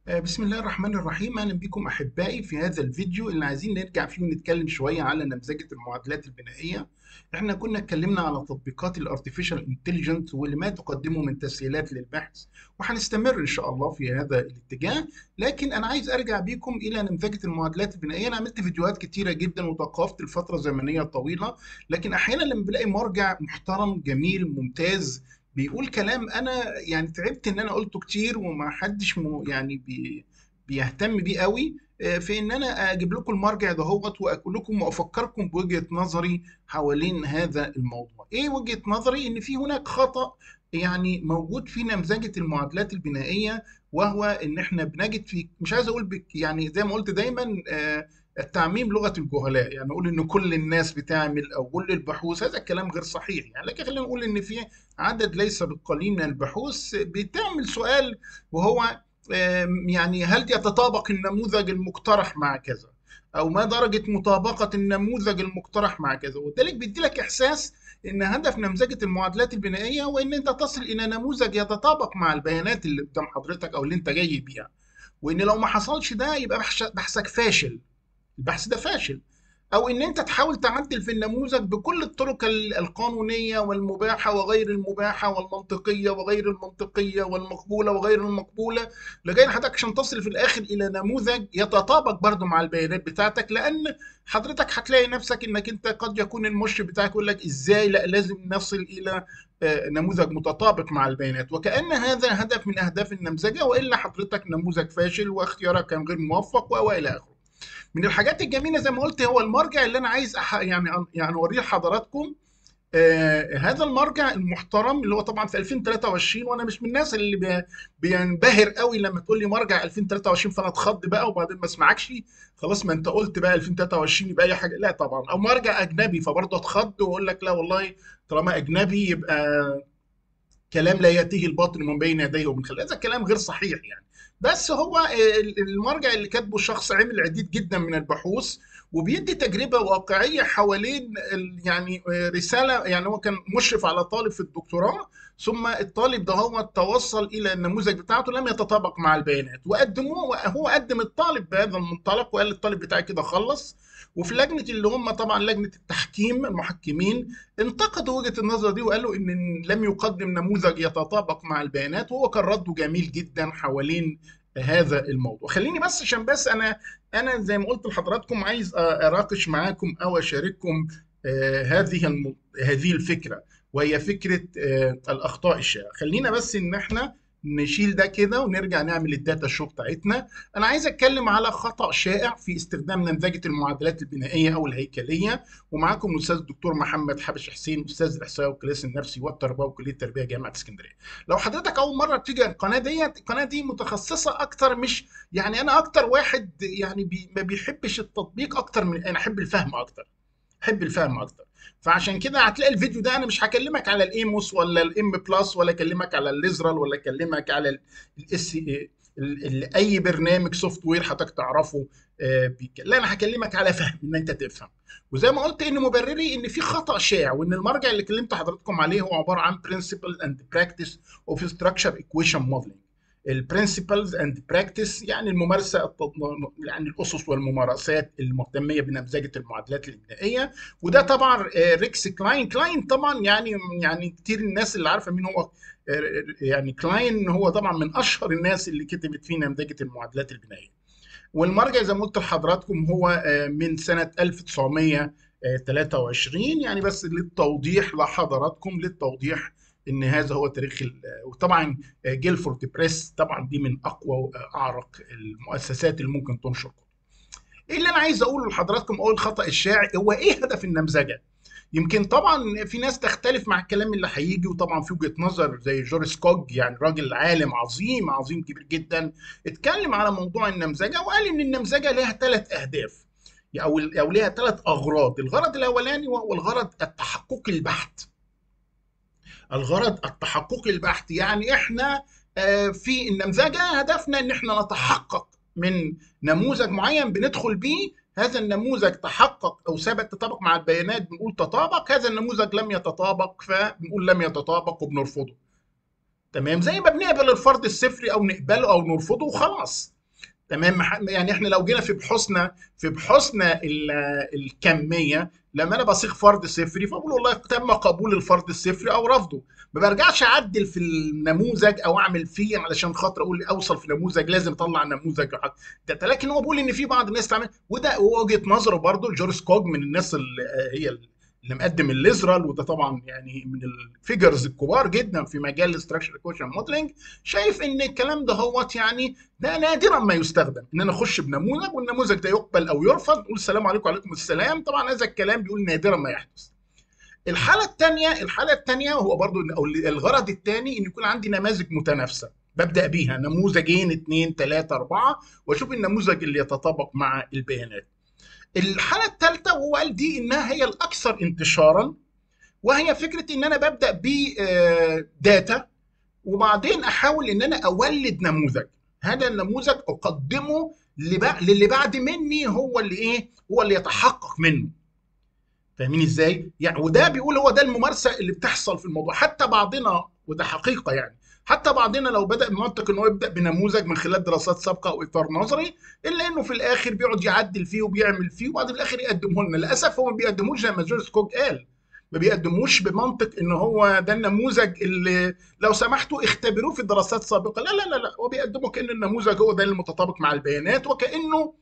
آه، بسم الله الرحمن الرحيم اهلا بكم احبائي في هذا الفيديو اللي عايزين نرجع فيه ونتكلم شويه على نمذجه المعادلات البنائيه احنا كنا اتكلمنا على تطبيقات الارتفيشال انتليجنت واللي ما تقدمه من تسهيلات للبحث وهنستمر ان شاء الله في هذا الاتجاه لكن انا عايز ارجع بيكم الى نمذجه المعادلات البنائيه انا عملت فيديوهات كتيره جدا وتوقفت لفتره زمنيه طويله لكن احيانا لما بلاقي مرجع محترم جميل ممتاز بيقول كلام انا يعني تعبت ان انا قلته كتير وما حدش م... يعني بي... بيهتم بيه قوي آه، في ان انا اجيب لكم المرجع دهوت واقول لكم وافكركم بوجهة نظري حوالين هذا الموضوع ايه وجهة نظري ان في هناك خطأ يعني موجود في نمذجة المعادلات البنائية وهو ان احنا بنجد في مش عايز اقول بك يعني زي ما قلت دايما آه، التعميم لغة الجهلاء يعني نقول ان كل الناس بتعمل او كل البحوث هذا الكلام غير صحيح يعني لكن خلينا نقول ان في عدد ليس بالقليل من البحوث بتعمل سؤال وهو آم، يعني هل يتطابق النموذج المقترح مع كذا او ما درجة مطابقة النموذج المقترح مع كذا وذلك بيدي لك احساس ان هدف نمذجة المعادلات البنائية هو ان انت تصل الى نموذج يتطابق مع البيانات اللي قدام حضرتك او اللي انت جاي بيها وان لو ما حصلش ده يبقى بحث- بحثك فاشل البحث ده فاشل او ان انت تحاول تعدل في النموذج بكل الطرق ال- القانونيه والمباحه وغير المباحه والمنطقيه وغير المنطقيه والمقبوله وغير المقبوله لغايه حضرتك عشان تصل في الاخر الى نموذج يتطابق برضه مع البيانات بتاعتك لان حضرتك هتلاقي نفسك انك انت قد يكون المرشد بتاعك يقول لك ازاي لا لازم نصل الى آه، نموذج متطابق مع البيانات وكأن هذا هدف من اهداف النمذجه والا حضرتك نموذج فاشل واختيارك كان غير موفق و- والى اخره من الحاجات الجميله زي ما قلت هو المرجع اللي انا عايز أح... يعني يعني اوريه لحضراتكم آه هذا المرجع المحترم اللي هو طبعا في 2023 وانا مش من الناس اللي بي... بينبهر قوي لما تقول لي مرجع 2023 فانا اتخض بقى وبعدين ما اسمعكش خلاص ما انت قلت بقى 2023 يبقى اي حاجه لا طبعا او مرجع اجنبي فبرضه اتخض واقول لك لا والله طالما اجنبي يبقى كلام لا يأتيه الباطل من بين يديه ومن خلفه هذا كلام غير صحيح يعني بس هو ال- المرجع اللي كاتبه شخص عمل عديد جدا من البحوث وبيدي تجربة واقعية حوالين ال- يعني رسالة يعني هو كان مشرف على طالب في الدكتوراه ثم الطالب ده هو توصل إلى النموذج بتاعته لم يتطابق مع البيانات وقدموه هو قدم الطالب بهذا المنطلق وقال الطالب بتاعي كده خلص وفي لجنة اللي هم طبعا لجنة التحكيم المحكمين انتقدوا وجهة النظر دي وقالوا ان لم يقدم نموذج يتطابق مع البيانات وهو كان رده جميل جدا حوالين هذا الموضوع خليني بس عشان بس انا انا زي ما قلت لحضراتكم عايز اناقش معاكم او اشارككم آه، هذه الم... هذه الفكره وهي فكره آه، الاخطاء الشائعه خلينا بس ان احنا نشيل ده كده ونرجع نعمل الداتا شو بتاعتنا انا عايز اتكلم على خطأ شائع في استخدام نمذجة المعادلات البنائية او الهيكلية ومعاكم الاستاذ الدكتور محمد حبش حسين استاذ الاحصاء والقياس النفسي والتربيه وكليه التربيه جامعه اسكندريه لو حضرتك اول مره تيجي القناه ديت القناه دي متخصصه اكتر مش يعني انا اكتر واحد يعني بي ما بيحبش التطبيق اكتر من انا احب الفهم اكتر احب الفهم اكتر فعشان كده هتلاقي الفيديو ده انا مش هكلمك على الايموس ولا الام بلس ولا اكلمك على الليزرال ولا اكلمك على الاس اي برنامج سوفت وير حضرتك تعرفه آه، بيك- لا انا هكلمك على فهم ان انت تفهم وزي ما قلت ان مبرري ان في خطا شائع وان المرجع اللي كلمت حضراتكم عليه هو عباره عن principles and practice of structure equation modeling البرنسبلز اند براكتس يعني الممارسه التط- يعني الاسس والممارسات المهتميه بنمذجه المعادلات الابتدائيه وده طبعا آه، ريكس كلاين كلاين طبعا يعني يعني كتير الناس اللي عارفه مين هو آه، يعني كلاين هو طبعا من اشهر الناس اللي كتبت في نمذجه المعادلات البنائيه والمرجع زي ما قلت لحضراتكم هو آه، من سنة 1923 يعني بس للتوضيح لحضراتكم للتوضيح ان هذا هو تاريخ ال- وطبعا آه، جيلفورد بريس طبعا دي من اقوى واعرق المؤسسات اللي ممكن تنشر كتب. ايه اللي انا عايز اقوله لحضراتكم اول خطأ الشائع هو ايه هدف النمذجه؟ يمكن طبعا في ناس تختلف مع الكلام اللي هيجي وطبعا في وجهة نظر زي جورج كوج يعني راجل عالم عظيم عظيم كبير جدا اتكلم على موضوع النمذجه وقال ان النمذجه لها ثلاث اهداف او او لها ثلاث اغراض الغرض الاولاني وهو الغرض التحققي البحت الغرض التحققي البحت يعني احنا آه، في النمذجه هدفنا ان احنا نتحقق من نموذج معين بندخل بيه هذا النموذج تحقق او ثبت تطابق مع البيانات بنقول تطابق هذا النموذج لم يتطابق فبنقول لم يتطابق وبنرفضه تمام زي ما بنقبل الفرض الصفري او نقبله او نرفضه وخلاص تمام مح- يعني احنا لو جينا في بحوثنا في بحوثنا ال- الكميه لما انا بصيغ فرض صفري فبقول والله تم قبول الفرض الصفري او رفضه ما برجعش اعدل في النموذج او اعمل فيه علشان خاطر اقول اوصل في نموذج لازم اطلع نموذج وحاجة. ده لكن هو بيقول ان في بعض الناس تعمل وده وجهه نظره برضه جورج كوج من الناس اللي هي اللي مقدم الليزرال وده طبعا يعني من الفيجرز الكبار جدا في مجال الاستراكشر كوشن موديلنج شايف ان الكلام ده هوت يعني ده نادرا ما يستخدم ان انا اخش بنموذج والنموذج ده يقبل او يرفض نقول السلام عليكم وعليكم السلام طبعا هذا الكلام بيقول نادرا ما يحدث الحاله الثانيه الحاله الثانيه هو برضو او الغرض الثاني ان يكون عندي نماذج متنافسه ببدا بيها نموذجين اثنين ثلاثه اربعه واشوف النموذج اللي يتطابق مع البيانات الحاله الثالثه وهو قال دي انها هي الاكثر انتشارا وهي فكره ان انا ببدا بداتا وبعدين احاول ان انا اولد نموذج هذا النموذج اقدمه للي بعد مني هو اللي ايه هو اللي يتحقق منه فاهمين ازاي يعني وده بيقول هو ده الممارسه اللي بتحصل في الموضوع حتى بعضنا وده حقيقه يعني حتى بعضنا لو بدا بمنطق ان هو يبدا بنموذج من خلال دراسات سابقه او اطار نظري الا انه في الاخر بيقعد يعدل فيه وبيعمل فيه وبعد في الاخر يقدمه لنا للاسف هو ما بيقدموش زي ما جورج كوك قال ما بيقدموش بمنطق ان هو ده النموذج اللي لو سمحتوا اختبروه في دراسات سابقه لا لا لا لا هو بيقدمه كان النموذج هو ده المتطابق مع البيانات وكانه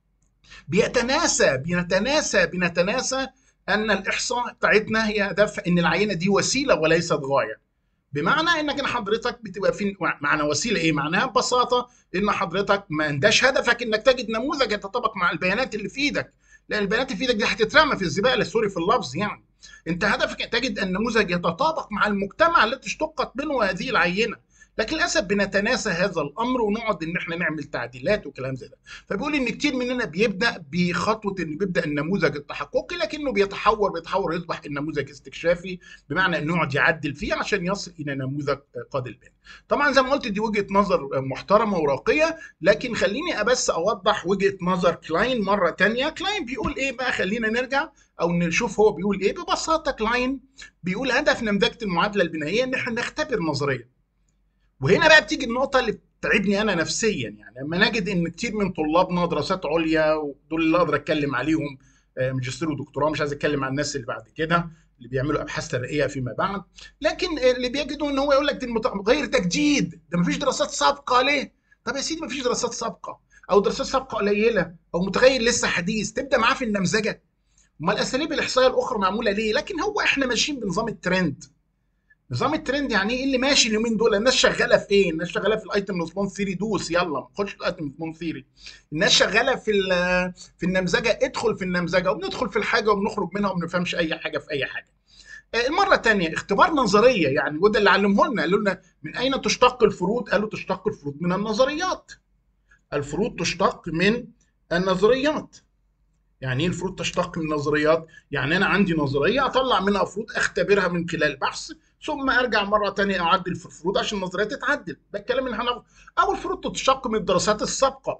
بيتناسى بنتناسى بنتناسى ان الاحصاء بتاعتنا هي هدف ان العينه دي وسيله وليست غايه بمعنى انك ان حضرتك بتبقى في معنى وسيله ايه معناها ببساطه ان حضرتك ما عندهاش هدفك انك تجد نموذج يتطابق مع البيانات اللي في ايدك لان البيانات اللي في ايدك دي هتترمى في الزباله سوري في اللفظ يعني انت هدفك ان تجد النموذج يتطابق مع المجتمع التي اشتقت منه هذه العينه لكن للاسف بنتناسى هذا الامر ونقعد ان احنا نعمل تعديلات وكلام زي ده فبيقول ان كتير مننا بيبدا بخطوه ان بيبدا النموذج التحققي لكنه بيتحور بيتحور يصبح النموذج استكشافي بمعنى انه يقعد يعدل فيه عشان يصل الى نموذج قاد البيان طبعا زي ما قلت دي وجهه نظر محترمه وراقيه لكن خليني بس اوضح وجهه نظر كلاين مره تانية كلاين بيقول ايه بقى خلينا نرجع او نشوف هو بيقول ايه ببساطه كلاين بيقول هدف نمذجه المعادله البنائيه ان احنا نختبر نظريه وهنا بقى بتيجي النقطة اللي بتعبني أنا نفسيا يعني لما نجد إن كتير من طلابنا دراسات عليا ودول اللي أقدر أتكلم عليهم ماجستير ودكتوراه مش عايز أتكلم عن الناس اللي بعد كده اللي بيعملوا أبحاث ترقية فيما بعد لكن اللي بيجدوا إن هو يقول لك دي غير تجديد ده مفيش دراسات سابقة ليه؟ طب يا سيدي مفيش دراسات سابقة أو دراسات سابقة قليلة أو متغير لسه حديث تبدأ معاه في النمذجة أمال الأساليب الإحصائية الأخرى معمولة ليه؟ لكن هو إحنا ماشيين بنظام الترند نظام الترند يعني ايه اللي ماشي اليومين دول الناس شغاله في ايه الناس شغاله في الايتم ريسبونس ثيري دوس يلا خش في الايتم ريسبونس ثيري الناس شغاله في في النمذجه ادخل في النمذجه وبندخل في الحاجه وبنخرج منها وما بنفهمش اي حاجه في اي حاجه المرة الثانية اختبار نظرية يعني وده اللي علمه لنا قالوا لنا من أين تشتق الفروض؟ قالوا تشتق الفروض من النظريات. الفروض تشتق من النظريات. يعني ايه الفروض تشتق من النظريات؟ يعني انا عندي نظريه اطلع منها فروض اختبرها من خلال بحث ثم ارجع مره ثانيه اعدل في الفروض عشان النظريه تتعدل، ده الكلام اللي هناخده. او الفروض تشتق من الدراسات السابقه.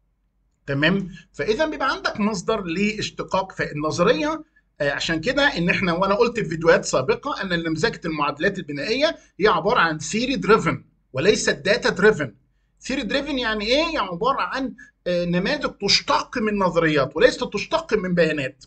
تمام؟ فاذا بيبقى عندك مصدر لاشتقاق فالنظريه عشان كده ان احنا وانا قلت في فيديوهات سابقه ان نمذجه المعادلات البنائيه هي عباره عن ثيري دريفن وليست داتا دريفن. ثيري دريفن يعني ايه؟ يعني عباره عن نماذج تشتق من نظريات وليست تشتق من بيانات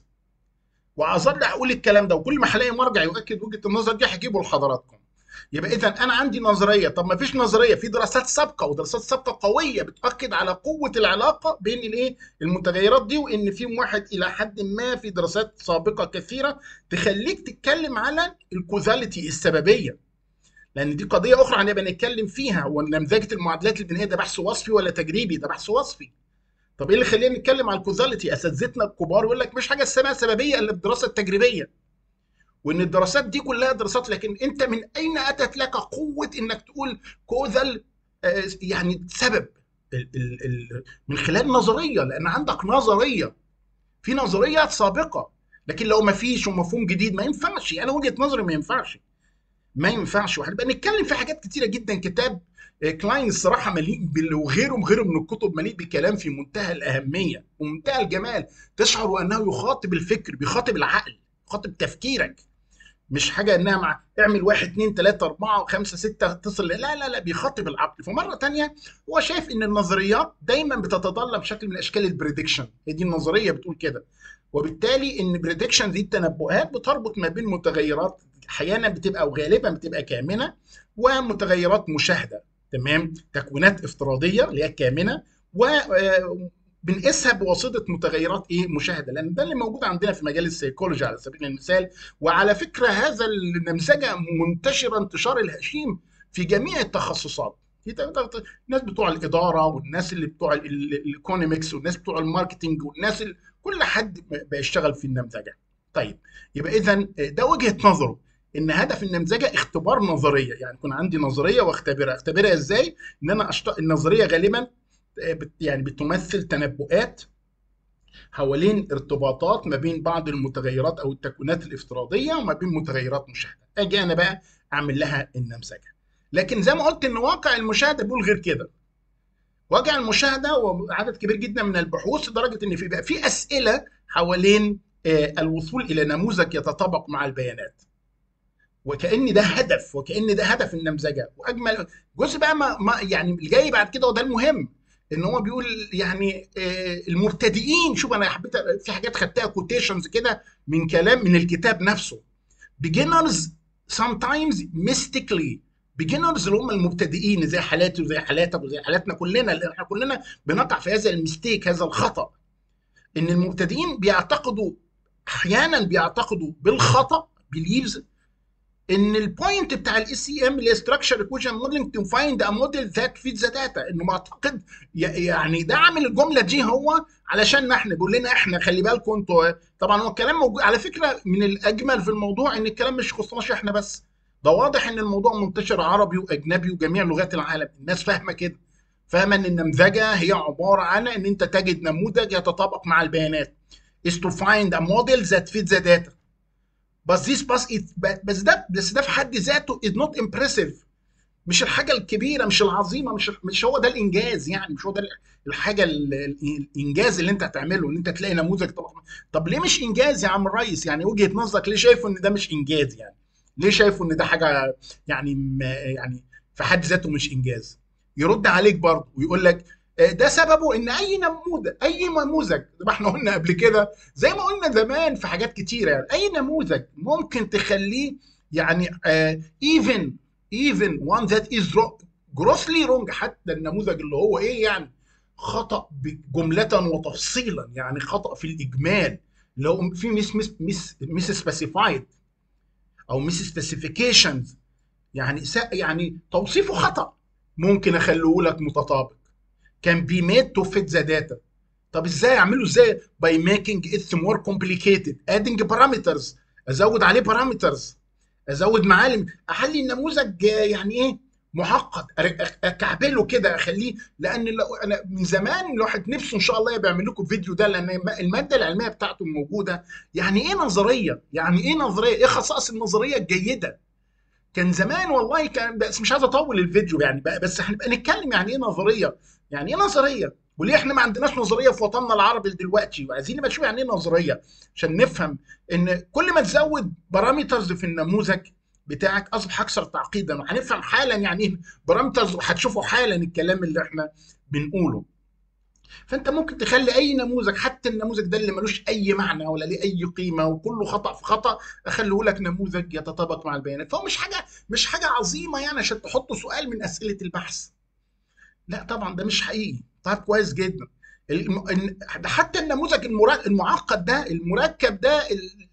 واظل اقول الكلام ده وكل ما هلاقي مرجع يؤكد وجهه النظر دي هجيبه لحضراتكم يبقى اذا انا عندي نظريه طب ما فيش نظريه في دراسات سابقه ودراسات سابقه قويه بتاكد على قوه العلاقه بين الايه المتغيرات دي وان في واحد الى حد ما في دراسات سابقه كثيره تخليك تتكلم على الكوزاليتي السببيه لان دي قضيه اخرى هنبقى نتكلم فيها هو نمذجه المعادلات البنائيه ده بحث وصفي ولا تجريبي ده بحث وصفي طب ايه اللي خلينا نتكلم على الكوزاليتي اساتذتنا الكبار يقول لك مش حاجه اسمها سببيه الا الدراسه التجريبيه وان الدراسات دي كلها دراسات لكن انت من اين اتت لك قوه انك تقول كوزال يعني سبب ال ال ال من خلال نظريه لان عندك نظريه في نظريات سابقه لكن لو ما فيش ومفهوم جديد ما ينفعش انا وجهه نظري ما ينفعش ما ينفعش وهنبقى نتكلم في حاجات كتيره جدا كتاب كلاين الصراحه مليء وغيره وغيره من الكتب مليء بكلام في منتهى الاهميه ومنتهى الجمال تشعر انه يخاطب الفكر بيخاطب العقل يخاطب تفكيرك مش حاجه انها مع اعمل واحد اثنين ثلاثه اربعه خمسه سته اتصل لا لا لا بيخاطب العقل فمره ثانيه هو شايف ان النظريات دايما بتتطلب شكل من اشكال البريدكشن هي دي النظريه بتقول كده وبالتالي ان بريدكشن دي التنبؤات بتربط ما بين متغيرات احيانا بتبقى وغالبا بتبقى كامنه ومتغيرات مشاهده تمام تكوينات افتراضيه اللي هي كامنه و بنقيسها بواسطه متغيرات ايه مشاهده لان ده اللي موجود عندنا في مجال السيكولوجي على سبيل المثال وعلى فكره هذا النمذجه منتشره انتشار الهشيم في جميع التخصصات الناس بتوع الاداره والناس اللي بتوع الايكونومكس والناس بتوع الماركتنج والناس اللي كل حد بيشتغل في النمذجه طيب يبقى اذا ده وجهه نظره ان هدف النمذجه اختبار نظريه يعني يكون عندي نظريه واختبرها اختبرها ازاي ان انا أشت... النظريه غالبا يعني بتمثل تنبؤات حوالين ارتباطات ما بين بعض المتغيرات او التكوينات الافتراضيه وما بين متغيرات مشاهده اجي انا بقى اعمل لها النمذجه لكن زي ما قلت ان واقع المشاهده بيقول غير كده واقع المشاهده وعدد كبير جدا من البحوث لدرجه ان في بقى في اسئله حوالين الوصول الى نموذج يتطابق مع البيانات وكان ده هدف وكان ده هدف النمذجه واجمل جزء بقى ما, ما يعني اللي جاي بعد كده وده المهم ان هو بيقول يعني المبتدئين شوف انا حبيت في حاجات خدتها كوتيشنز كده من كلام من الكتاب نفسه beginners sometimes mystically beginners اللي هم المبتدئين زي حالاتي وزي حالاتك وزي حالاتنا كلنا لان احنا كلنا بنقع في هذا المستيك هذا الخطا ان المبتدئين بيعتقدوا احيانا بيعتقدوا بالخطا بليفز ان البوينت بتاع الاس سي ام اللي هي ستراكشر ايكويشن موديلنج تو فايند ا موديل ذات فيت ذا داتا انه معتقد يعني ده عامل الجمله دي هو علشان احنا بيقول لنا احنا خلي بالكم انتوا طبعا هو الكلام موجود على فكره من الاجمل في الموضوع ان الكلام مش يخصناش احنا بس ده واضح ان الموضوع منتشر عربي واجنبي وجميع لغات العالم الناس فاهمه كده فاهمه ان النمذجه هي عباره عن ان انت تجد نموذج يتطابق مع البيانات is to find a model that fits the data بس this بس بس ده بس ده في حد ذاته is not impressive مش الحاجه الكبيره مش العظيمه مش مش هو ده الانجاز يعني مش هو ده الحاجه الانجاز اللي انت هتعمله ان انت تلاقي نموذج طب طب ليه مش انجاز يا عم الريس يعني وجهه نظرك ليه شايفه ان ده مش انجاز يعني ليه شايفه ان ده حاجه يعني يعني في حد ذاته مش انجاز يرد عليك برضه ويقول لك ده سببه ان اي نموذج اي نموذج زي ما احنا قلنا قبل كده زي ما قلنا زمان في حاجات كتيره يعني اي نموذج ممكن تخليه يعني ايفن ايفن وان ذات از جروسلي رونج حتى النموذج اللي هو ايه يعني خطا جمله وتفصيلا يعني خطا في الاجمال اللي هو في مس مس مس مس سبيسيفايد او مس سبيسيفيكيشنز يعني يعني توصيفه خطا ممكن اخليه لك متطابق can be made to fit the data طب ازاي اعمله ازاي by making it more complicated adding parameters ازود عليه parameters ازود معالم اخلي النموذج يعني ايه معقد اكعبله كده اخليه لان انا من زمان الواحد نفسه ان شاء الله بيعمل لكم فيديو ده لان الماده العلميه بتاعته موجوده يعني ايه نظريه يعني ايه نظريه ايه خصائص النظريه الجيده كان زمان والله كان بس مش عايز اطول الفيديو يعني بس هنبقى نتكلم يعني ايه نظريه يعني ايه نظريه وليه احنا ما عندناش نظريه في وطننا العربي دلوقتي وعايزين نبقى نشوف يعني ايه نظريه عشان نفهم ان كل ما تزود بارامترز في النموذج بتاعك اصبح اكثر تعقيدا وهنفهم حالا يعني ايه بارامترز وهتشوفوا حالا الكلام اللي احنا بنقوله فانت ممكن تخلي اي نموذج حتى النموذج ده اللي ملوش اي معنى ولا ليه اي قيمه وكله خطا في خطا اخليه لك نموذج يتطابق مع البيانات فهو مش حاجه مش حاجه عظيمه يعني عشان تحط سؤال من اسئله البحث لا طبعا ده مش حقيقي طيب كويس جدا ده حتى النموذج المعقد ده المركب ده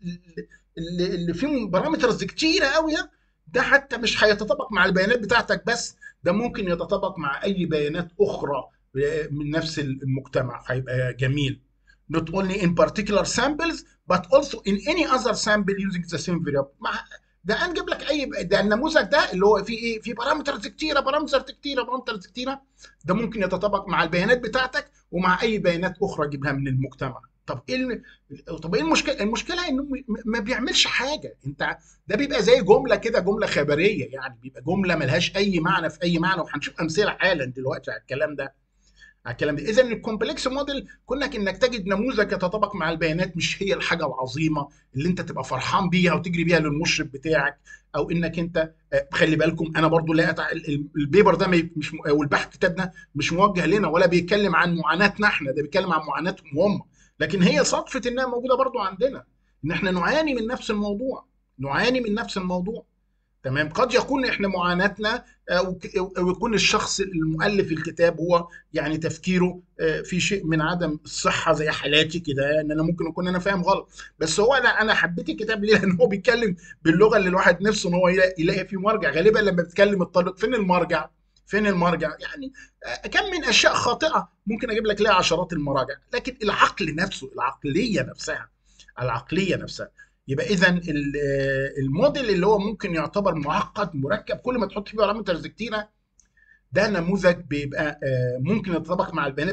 اللي, اللي فيه بارامترز كتيره قوي ده حتى مش هيتطابق مع البيانات بتاعتك بس ده ممكن يتطابق مع اي بيانات اخرى من نفس المجتمع هيبقى جميل not only in particular samples but also in any other sample using the same variable مع ده هنجيب لك اي ده النموذج ده اللي هو فيه ايه فيه بارامترز كتيره بارامترز كتيره بارامترز كتيره ده ممكن يتطابق مع البيانات بتاعتك ومع اي بيانات اخرى جيبها من المجتمع طب ايه طب ايه المشكله المشكله انه ما بيعملش حاجه انت ده بيبقى زي جمله كده جمله خبريه يعني بيبقى جمله ملهاش اي معنى في اي معنى وهنشوف امثله حالا دلوقتي على الكلام ده على الكلام ده اذا الكومبلكس موديل كونك انك تجد نموذج يتطابق مع البيانات مش هي الحاجه العظيمه اللي انت تبقى فرحان بيها وتجري بيها للمشرف بتاعك او انك انت آه، خلي بالكم انا برضو لا أتع... البيبر ده مش او البحث كتابنا مش موجه لنا ولا بيتكلم عن معاناتنا احنا ده بيتكلم عن معاناتهم هم لكن هي صدفه انها موجوده برضو عندنا ان احنا نعاني من نفس الموضوع نعاني من نفس الموضوع تمام قد يكون احنا معاناتنا او يكون الشخص المؤلف الكتاب هو يعني تفكيره آه، في شيء من عدم الصحه زي حالاتي كده ان انا ممكن اكون انا فاهم غلط بس هو انا انا حبيت الكتاب ليه لان هو بيتكلم باللغه اللي الواحد نفسه ان هو يلاقي فيه مرجع غالبا لما بيتكلم الطالب فين المرجع فين المرجع يعني آه، كم من اشياء خاطئه ممكن اجيب لك لها عشرات المراجع لكن العقل نفسه العقليه نفسها العقليه نفسها يبقى اذا الموديل اللي هو ممكن يعتبر معقد مركب كل ما تحط فيه بارامترز كتيره ده نموذج بيبقى آه، ممكن يتطابق مع البيانات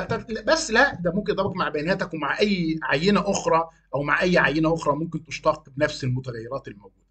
بس لا ده ممكن يتطابق مع بياناتك ومع اي عينه اخرى او مع اي عينه اخرى ممكن تشتق بنفس المتغيرات الموجوده.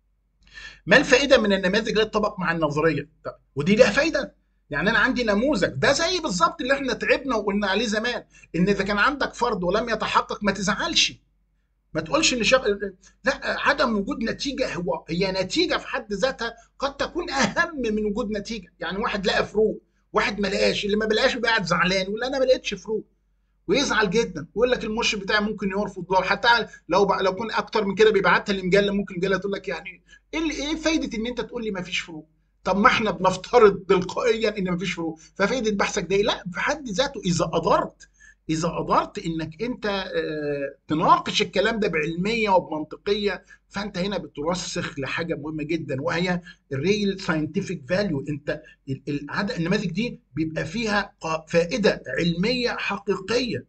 ما الفائده من النماذج اللي تطبق مع النظريه؟ طب ودي لها فايده يعني انا عندي نموذج ده زي بالظبط اللي احنا تعبنا وقلنا عليه زمان ان اذا كان عندك فرض ولم يتحقق ما تزعلش ما تقولش ان شغ... لا عدم وجود نتيجه هو هي نتيجه في حد ذاتها قد تكون اهم من وجود نتيجه يعني واحد لقى فروق واحد ما لقاش اللي ما بلاقاش بيبقى قاعد زعلان يقول انا ما لقيتش فروق ويزعل جدا ويقول لك المرشد بتاعي ممكن يرفض لو حتى لو ب... لو كنت اكتر من كده بيبعتها لمجله ممكن المجله تقول لك يعني ايه ايه فايده ان انت تقول لي ما فيش فروق طب ما احنا بنفترض تلقائيا ان ما فيش فروق ففائده بحثك ده إيه؟ لا في حد ذاته اذا قدرت اذا قدرت انك انت آه، تناقش الكلام ده بعلميه وبمنطقيه فانت هنا بترسخ لحاجه مهمه جدا وهي الريل ساينتفك فاليو انت النماذج دي بيبقى فيها فائده علميه حقيقيه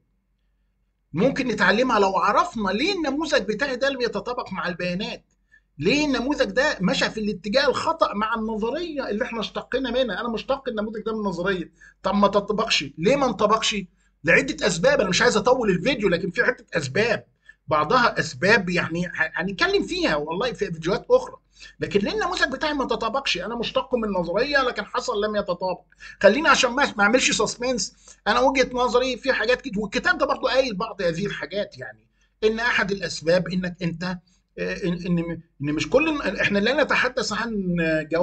ممكن نتعلمها لو عرفنا ليه النموذج بتاعي ده اللي بيتطابق مع البيانات ليه النموذج ده مشى في الاتجاه الخطا مع النظريه اللي احنا اشتقينا منها انا مشتق النموذج ده من النظريه طب ما تطبقش ليه ما انطبقش لعده اسباب انا مش عايز اطول الفيديو لكن في عده اسباب بعضها اسباب يعني هنتكلم فيها والله في فيديوهات اخرى لكن ليه النموذج بتاعي ما تطابقش انا مشتق من نظريه لكن حصل لم يتطابق خليني عشان ما اعملش سسبنس انا وجهه نظري في حاجات كده والكتاب ده برضو قايل بعض هذه الحاجات يعني ان احد الاسباب انك انت آه، ان ان مش كل احنا لا نتحدث عن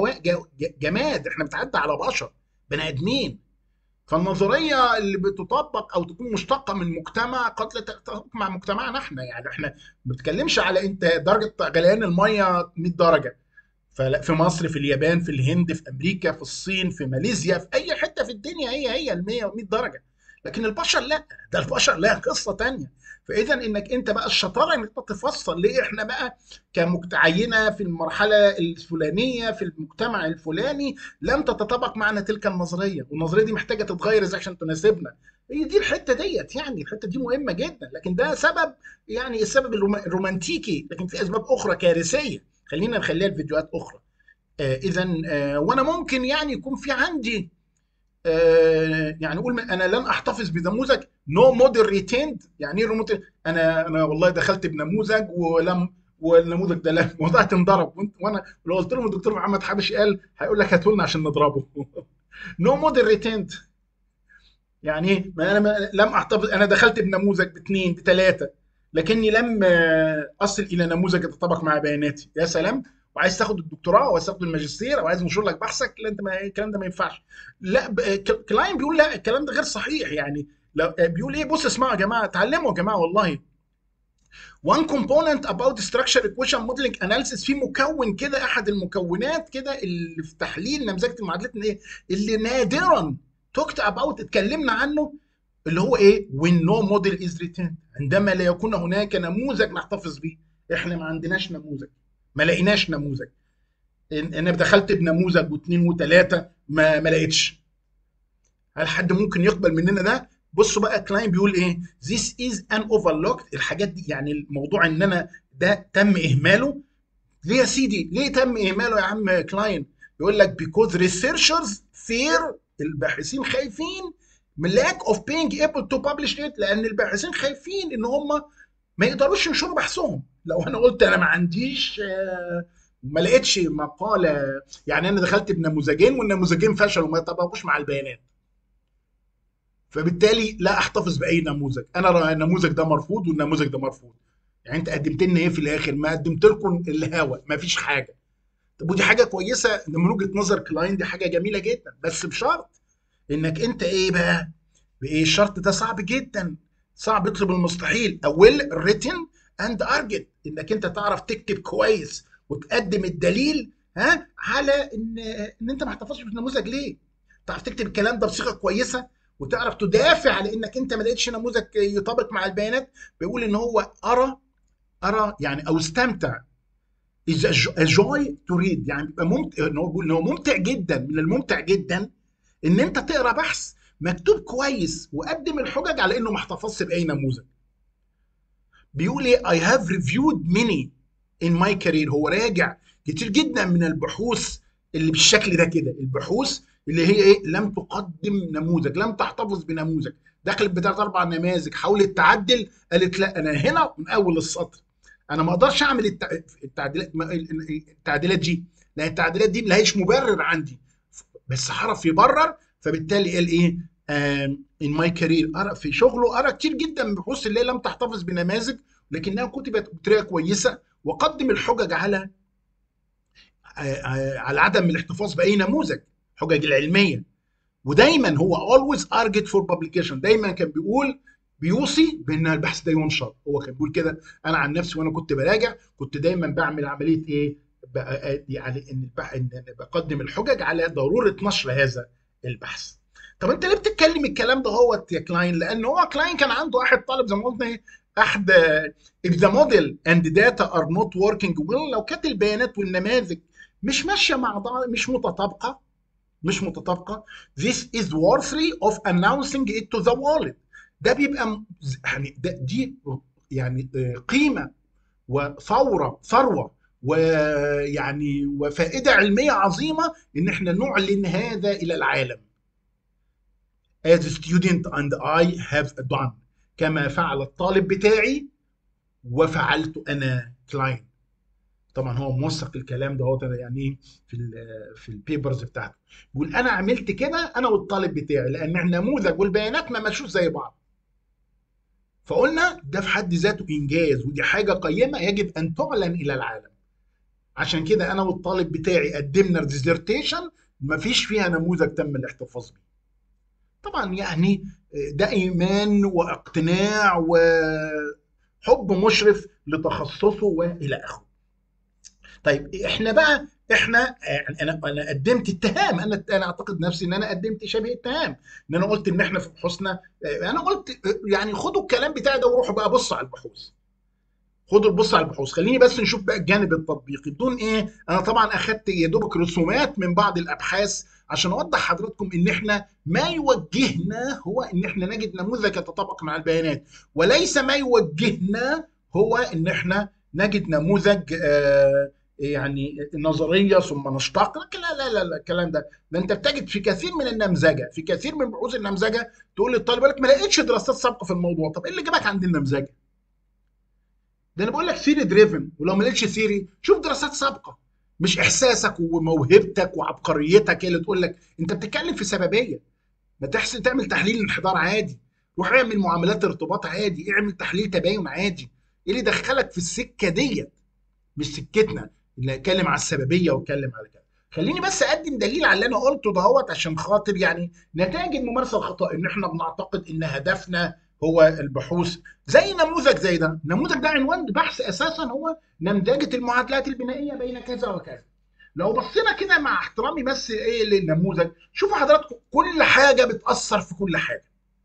جماد احنا بنتحدث على بشر بني ادمين فالنظريه اللي بتطبق او تكون مشتقه من مجتمع قد لا تتطابق مع مجتمعنا احنا يعني احنا ما بنتكلمش على انت درجه غليان الميه 100 درجه في مصر في اليابان في الهند في امريكا في الصين في ماليزيا في اي حته في الدنيا هي هي ال 100 100 درجه لكن البشر لا ده البشر لها قصه تانية فاذا انك انت بقى الشطاره انك تفصل ليه احنا بقى كمتعينه في المرحله الفلانيه في المجتمع الفلاني لم تتطابق معنا تلك النظريه والنظريه دي محتاجه تتغير ازاي عشان تناسبنا هي دي الحته ديت يعني الحته دي مهمه جدا لكن ده سبب يعني السبب الرومانتيكي لكن في اسباب اخرى كارثيه خلينا نخليها الفيديوهات اخرى آه اذا آه وانا ممكن يعني يكون في عندي آه يعني اقول انا لن احتفظ بنموذج نو موديل ريتيند يعني ايه انا انا والله دخلت بنموذج ولم والنموذج ده لم وضعت انضرب وانا لو قلت لهم الدكتور محمد حبشي قال هيقول لك هاتوا لنا عشان نضربه نو موديل ريتيند يعني ايه انا لم احتفظ انا دخلت بنموذج باثنين بثلاثه لكني لم اصل الى نموذج يتطابق مع بياناتي يا سلام وعايز تاخد الدكتوراه او عايز تاخد الماجستير او عايز نشر لك بحثك لا انت ما الكلام ده ما ينفعش لا كلاين بيقول لا الكلام ده غير صحيح يعني لو بيقول ايه بص اسمعوا يا جماعه اتعلموا يا جماعه والله one component about structure equation modeling analysis في مكون كده احد المكونات كده اللي في تحليل نمذجه المعادلات ايه اللي نادرا توكت اباوت اتكلمنا عنه اللي هو ايه when no model is written عندما لا يكون هناك نموذج نحتفظ به احنا ما عندناش نموذج ما لقيناش نموذج انا دخلت بنموذج واثنين وثلاثه ما ما لقيتش هل حد ممكن يقبل مننا ده بصوا بقى كلاين بيقول ايه this is an overlooked الحاجات دي يعني الموضوع ان انا ده تم اهماله ليه يا سيدي ليه تم اهماله يا عم كلاين يقول لك because researchers fear الباحثين خايفين من lack of being able to publish it لان الباحثين خايفين ان هم ما يقدروش ينشروا بحثهم لو انا قلت انا ما عنديش آه، ما لقيتش مقاله يعني انا دخلت بنموذجين والنموذجين فشلوا ما يطبقوش مع البيانات فبالتالي لا احتفظ باي نموذج انا النموذج ده مرفوض والنموذج ده مرفوض يعني انت قدمت لنا ايه في الاخر ما قدمت لكم الهوا ما فيش حاجه طب ودي حاجه كويسه من وجهه نظر كلاين دي حاجه جميله جدا بس بشرط انك انت ايه بقى بايه الشرط ده صعب جدا صعب يطلب المستحيل ويل ريتن اند ارجت انك انت تعرف تكتب كويس وتقدم الدليل ها على ان ان انت ما احتفظتش بالنموذج ليه تعرف تكتب الكلام ده بصيغه كويسه وتعرف تدافع على انك انت ما لقيتش نموذج يطابق مع البيانات بيقول ان هو ارى ارى يعني او استمتع is a joy to read يعني بيبقى ممتع ان هو بيقول ان هو ممتع جدا من الممتع جدا ان انت تقرا بحث مكتوب كويس وقدم الحجج على انه ما احتفظش باي نموذج بيقول ايه I have reviewed many in my career هو راجع كتير جدا من البحوث اللي بالشكل ده كده البحوث اللي هي ايه لم تقدم نموذج لم تحتفظ بنموذج دخلت بثلاث اربع نماذج حاولت تعدل قالت لا انا هنا من اول السطر انا ما اقدرش اعمل التعديلات التعديلات دي لان التعديلات دي ملهاش مبرر عندي بس حرف يبرر فبالتالي قال ايه ان ماي كارير ارى في شغله ارى كتير جدا من البحوث اللي لم تحتفظ بنماذج لكنها كتبت بطريقه كويسه وقدم الحجج على على عدم الاحتفاظ باي نموذج الحجج العلميه ودايما هو always argued for publication دايما كان بيقول بيوصي بان البحث ده ينشر هو كان بيقول كده انا عن نفسي وانا كنت براجع كنت دايما بعمل عمليه ايه يعني ان ان بقدم الحجج على ضروره نشر هذا البحث طب انت ليه بتتكلم الكلام ده هو يا كلاين لان هو كلاين كان عنده واحد طالب زي ما قلنا ايه احد if the model and data are not working well لو كانت البيانات والنماذج مش ماشيه مع بعض مش متطابقه مش متطابقه this is worthy of announcing it to the wallet ده بيبقى يعني ده دي يعني قيمه وثوره ثروه ويعني وفائده علميه عظيمه ان احنا نعلن هذا الى العالم as a student and I have done كما فعل الطالب بتاعي وفعلت انا كلاين طبعا هو موثق الكلام ده هو يعني ايه في ال في البيبرز بتاعته بيقول انا عملت كده انا والطالب بتاعي لان النموذج والبيانات ما مشوش زي بعض فقلنا ده في حد ذاته انجاز ودي حاجه قيمه يجب ان تعلن الى العالم عشان كده انا والطالب بتاعي قدمنا ديزرتيشن ما فيش فيها نموذج تم الاحتفاظ بيه طبعا يعني ده ايمان واقتناع وحب مشرف لتخصصه والى اخره طيب احنا بقى احنا يعني انا انا قدمت اتهام انا انا اعتقد نفسي ان انا قدمت شبه اتهام ان انا قلت ان احنا في بحوثنا انا قلت يعني خدوا الكلام بتاعي ده وروحوا بقى بصوا على البحوث خدوا البص على البحوث خليني بس نشوف بقى الجانب التطبيقي بدون ايه انا طبعا اخدت يا دوبك رسومات من بعض الابحاث عشان اوضح حضراتكم ان احنا ما يوجهنا هو ان احنا نجد نموذج يتطابق مع البيانات وليس ما يوجهنا هو ان احنا نجد نموذج آه يعني نظريه ثم نشتق لكن لا لا لا, لا الكلام ده ده انت بتجد في كثير من النمذجه في كثير من بحوث النمذجه تقول للطالب لك ما لقيتش دراسات سابقه في الموضوع طب ايه اللي جابك عند النمذجه؟ ده انا بقول لك ثيري دريفن ولو ما لقيتش ثيري شوف دراسات سابقه مش احساسك وموهبتك وعبقريتك اللي تقول لك انت بتتكلم في سببيه ما تحسن تعمل تحليل انحدار عادي روح اعمل معاملات ارتباط عادي اعمل تحليل تباين عادي ايه اللي دخلك في السكه ديت مش سكتنا اللي اتكلم على السببيه واتكلم على كده خليني بس اقدم دليل على اللي انا قلته دهوت عشان خاطر يعني نتائج الممارسه الخطا ان احنا بنعتقد ان هدفنا هو البحوث زي نموذج زي ده النموذج ده عنوان بحث اساسا هو نمذجه المعادلات البنائيه بين كذا وكذا لو بصينا كده مع احترامي بس ايه للنموذج شوفوا حضراتكم كل حاجه بتاثر في كل حاجه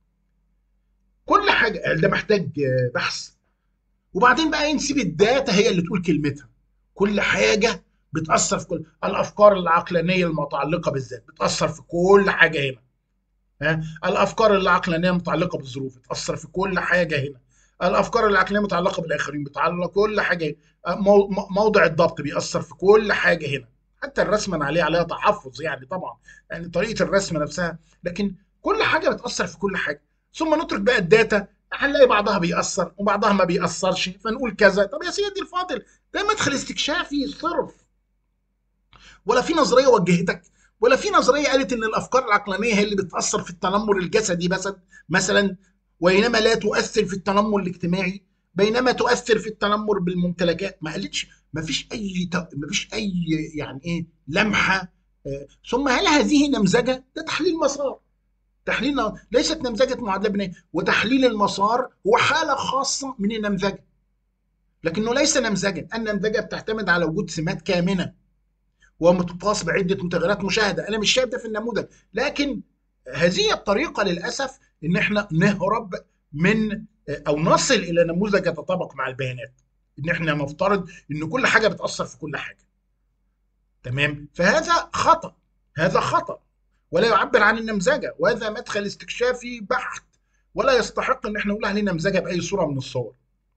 كل حاجه ده محتاج بحث وبعدين بقى نسيب الداتا هي اللي تقول كلمتها كل حاجه بتاثر في كل الافكار العقلانيه المتعلقه بالذات بتاثر في كل حاجه هنا ها الافكار العقلانيه المتعلقه بالظروف بتاثر في كل حاجه هنا الافكار العقلانيه المتعلقه بالاخرين بتعلق كل حاجه موضع الضبط بيأثر في كل حاجه هنا حتى الرسم انا عليه عليها تحفظ يعني طبعا يعني طريقه الرسم نفسها لكن كل حاجه بتأثر في كل حاجه ثم نترك بقى الداتا هنلاقي بعضها بيأثر وبعضها ما بيأثرش فنقول كذا طب يا سيدي الفاضل ده مدخل استكشافي صرف ولا في نظريه وجهتك ولا في نظريه قالت ان الافكار العقلانيه هي اللي بتاثر في التنمر الجسدي بس مثلا وإنما لا تؤثر في التنمر الاجتماعي بينما تؤثر في التنمر بالممتلكات ما قالتش ما فيش اي ما فيش اي يعني ايه لمحه آه، ثم هل هذه نمذجه ده تحليل مسار تحليل ليست نمذجه معادله بنائيه وتحليل المسار هو حاله خاصه من النمذجه لكنه ليس نمذجا النمذجه بتعتمد على وجود سمات كامنه ومتقاس بعده متغيرات مشاهده انا مش شايف ده في النموذج لكن هذه الطريقه للاسف ان احنا نهرب من او نصل الى نموذج يتطابق مع البيانات ان احنا نفترض ان كل حاجه بتاثر في كل حاجه تمام فهذا خطا هذا خطا ولا يعبر عن النمذجه وهذا مدخل استكشافي بحت ولا يستحق ان احنا نقول عليه نمذجه باي صوره من الصور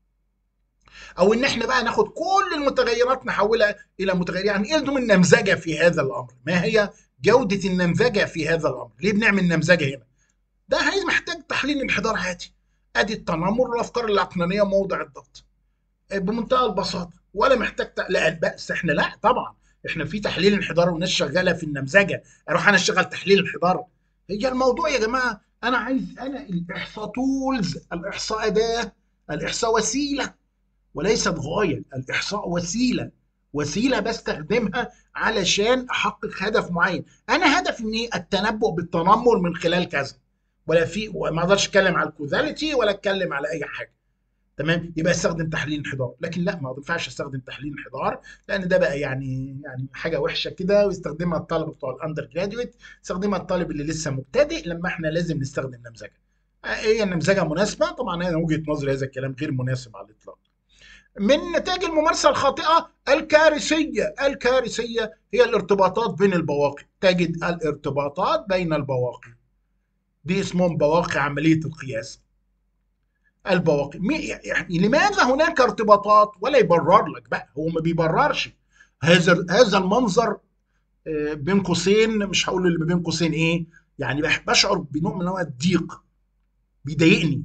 او ان احنا بقى ناخد كل المتغيرات نحولها الى متغيرات يعني ايه النمذجه في هذا الامر ما هي جوده النمذجه في هذا الامر ليه بنعمل نمذجه هنا ده عايز محتاج تحليل انحدار عادي ادي التنمر والافكار العقلانيه موضع الضغط بمنتهى البساطه ولا محتاج لا البأس احنا لا طبعا احنا في تحليل انحدار والناس شغاله في النمذجه اروح انا اشتغل تحليل انحدار هي الموضوع يا جماعه انا عايز انا الاحصاء تولز الاحصاء اداه الاحصاء وسيله وليست غايه الاحصاء وسيله وسيله بستخدمها علشان احقق هدف معين انا هدفي من التنبؤ بالتنمر من خلال كذا ولا في ما اقدرش اتكلم على الكوزاليتي ولا اتكلم على اي حاجه تمام يبقى استخدم تحليل انحدار لكن لا ما ينفعش استخدم تحليل انحدار لان ده بقى يعني يعني حاجه وحشه كده ويستخدمها الطلبه بتوع الاندر جراديويت يستخدمها الطالب اللي لسه مبتدئ لما احنا لازم نستخدم نمذجه هي النمذجه مناسبه طبعا انا وجهه نظري هذا الكلام غير مناسب على الاطلاق من نتائج الممارسة الخاطئة الكارثية الكارثية هي الارتباطات بين البواقي تجد الارتباطات بين البواقي دي اسمهم بواقي عملية القياس البواقي يعني لماذا هناك ارتباطات ولا يبرر لك بقى هو ما بيبررش هذا هذا المنظر آه، بين قوسين مش هقول اللي بين قوسين ايه يعني بشعر بنوع من انواع الضيق بيضايقني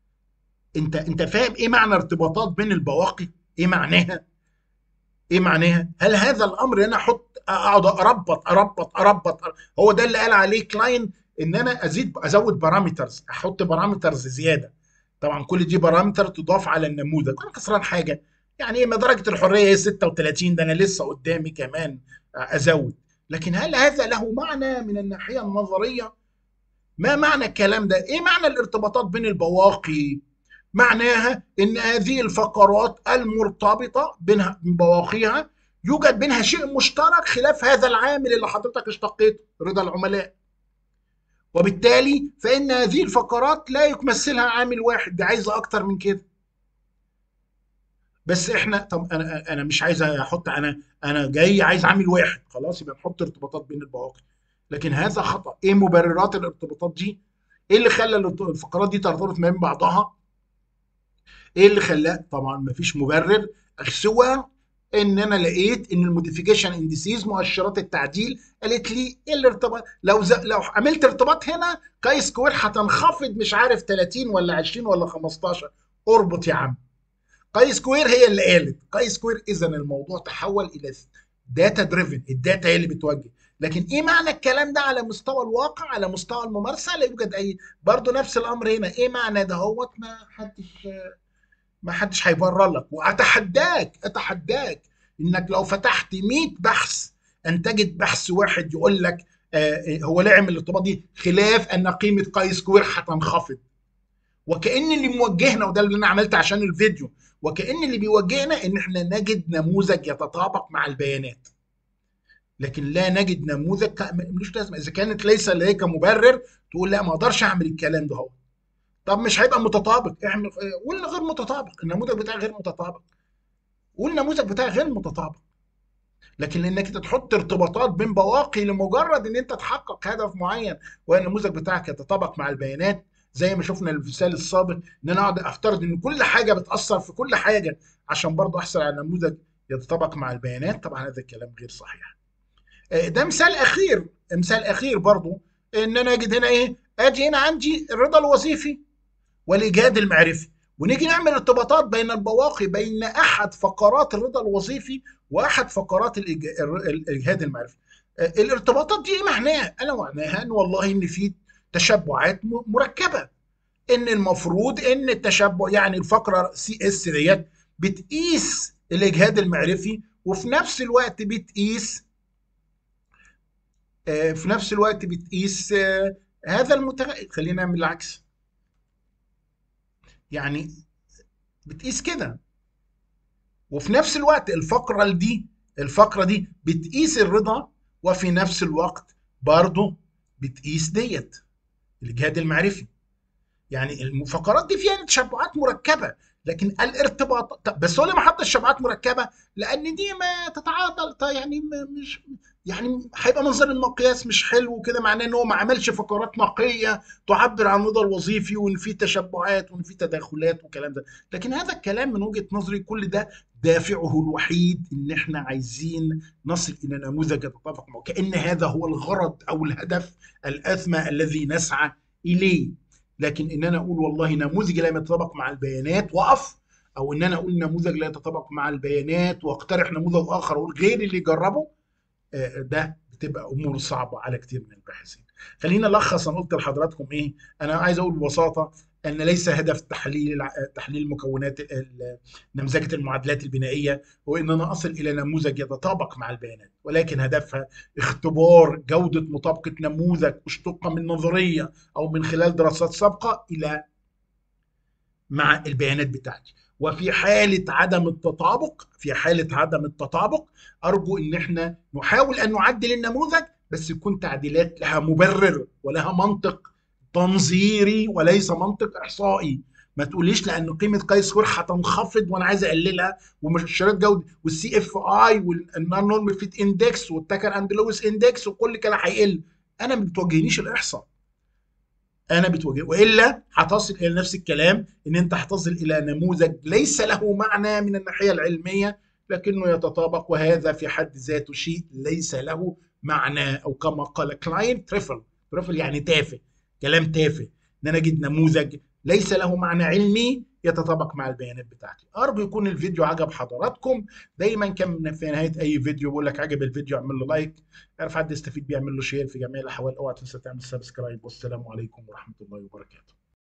انت انت فاهم ايه معنى ارتباطات بين البواقي ايه معناها ايه معناها هل هذا الامر انا احط اقعد اربط اربط اربط هو ده اللي قال عليه كلاين ان انا ازيد ازود بارامترز احط بارامترز زياده طبعا كل دي بارامتر تضاف على النموذج انا خسران حاجه يعني ايه درجه الحريه هي 36 ده انا لسه قدامي كمان ازود لكن هل هذا له معنى من الناحيه النظريه ما معنى الكلام ده ايه معنى الارتباطات بين البواقي معناها ان هذه الفقرات المرتبطه بينها بواقيها يوجد بينها شيء مشترك خلاف هذا العامل اللي حضرتك اشتقيته رضا العملاء وبالتالي فإن هذه الفقرات لا يمثلها عامل واحد دي عايزة أكتر من كده بس احنا طب انا انا مش عايز احط انا انا جاي عايز عامل واحد خلاص يبقى نحط ارتباطات بين البواقي لكن هذا خطا ايه مبررات الارتباطات دي ايه اللي خلى الفقرات دي ترتبط ما بين بعضها ايه اللي خلاه طبعا مفيش مبرر سوى ان انا لقيت ان الموديفيكيشن انديسيز مؤشرات التعديل قالت لي ايه الارتباط لو ز... لو عملت ارتباط هنا كاي سكوير هتنخفض مش عارف 30 ولا 20 ولا 15 اربط يا عم كاي سكوير هي اللي قالت كاي سكوير اذا الموضوع تحول الى داتا دريفن الداتا هي اللي بتوجه لكن ايه معنى الكلام ده على مستوى الواقع على مستوى الممارسه لا يوجد اي برضه نفس الامر هنا ايه معنى ده هوت ما حدش ما حدش هيبرر لك واتحداك اتحداك انك لو فتحت 100 بحث ان تجد بحث واحد يقول لك آه, آه، هو ليه عمل الارتباط دي خلاف ان قيمه قاي سكوير هتنخفض وكان اللي موجهنا وده اللي انا عملته عشان الفيديو وكان اللي بيوجهنا ان احنا نجد نموذج يتطابق مع البيانات لكن لا نجد نموذج ملوش لازمه اذا كانت ليس لديك مبرر تقول لا ما اقدرش اعمل الكلام ده هو طب مش هيبقى متطابق اعمل قول غير متطابق النموذج بتاعي غير متطابق قول النموذج بتاعي غير متطابق لكن لانك انت تحط ارتباطات بين بواقي لمجرد ان انت تحقق هدف معين وان النموذج بتاعك يتطابق مع البيانات زي ما شفنا المثال السابق ان انا اقعد افترض ان كل حاجه بتاثر في كل حاجه عشان برضه احصل على نموذج يتطابق مع البيانات طبعا هذا الكلام غير صحيح آه، ده مثال اخير مثال اخير برضه ان انا اجد هنا ايه اجي هنا عندي الرضا الوظيفي والاجهاد المعرفي ونيجي نعمل ارتباطات بين البواقي بين احد فقرات الرضا الوظيفي واحد فقرات الاجهاد المعرفي آه، الارتباطات دي ايه معناها؟ انا معناها ان والله ان في تشبعات مركبه ان المفروض ان التشبع يعني الفقره سي اس ديت بتقيس الاجهاد المعرفي وفي نفس الوقت بتقيس آه، في نفس الوقت بتقيس آه، هذا المتغير خلينا نعمل العكس يعني بتقيس كده وفي نفس الوقت الفقرة دي الفقرة دي بتقيس الرضا وفي نفس الوقت برضه بتقيس ديت الجهاد المعرفي يعني الفقرات دي فيها تشبعات مركبة لكن الارتباط بس هو ليه ما حط الشبعات مركبه لان دي ما تتعاطل يعني مش يعني هيبقى منظر المقياس مش حلو كده معناه ان هو ما عملش فقرات نقيه تعبر عن الرضا الوظيفي وان في تشبعات وان في تداخلات والكلام ده لكن هذا الكلام من وجهه نظري كل ده دافعه الوحيد ان احنا عايزين نصل الى نموذج يتطابق معه كان هذا هو الغرض او الهدف الاسمى الذي نسعى اليه لكن ان انا اقول والله نموذج لا يتطابق مع البيانات واقف او ان انا اقول نموذج لا يتطابق مع البيانات واقترح نموذج اخر واقول غير اللي جربه آه، ده بتبقى امور صعبه على كتير من الباحثين خلينا نلخص انا قلت لحضراتكم ايه انا عايز اقول ببساطه ان ليس هدف تحليل تحليل مكونات نمذجه المعادلات البنائيه هو ان انا اصل الى نموذج يتطابق مع البيانات ولكن هدفها اختبار جوده مطابقه نموذج اشتق من نظريه او من خلال دراسات سابقه الى مع البيانات بتاعتي وفي حالة عدم التطابق في حالة عدم التطابق أرجو إن إحنا نحاول أن نعدل النموذج بس يكون تعديلات لها مبرر ولها منطق تنظيري وليس منطق احصائي ما تقوليش لان قيمه قيس خور هتنخفض وانا عايز اقللها ومؤشرات جوده والسي اف اي والنون نورم فيت اندكس والتاكر اند لويس اندكس وكل كده هيقل انا ما بتواجهنيش الاحصاء انا بتواجه والا هتصل الى نفس الكلام ان انت هتصل الى نموذج ليس له معنى من الناحيه العلميه لكنه يتطابق وهذا في حد ذاته شيء ليس له معنى او كما قال كلاين تريفل تريفل يعني تافه كلام تافه ان انا اجد نموذج ليس له معنى علمي يتطابق مع البيانات بتاعتي ارجو يكون الفيديو عجب حضراتكم دايما كان في نهايه اي فيديو بقول لك عجب الفيديو اعمل له لايك اعرف حد يستفيد بيه اعمل له شير في جميع الاحوال اوعى تنسى تعمل سبسكرايب والسلام عليكم ورحمه الله وبركاته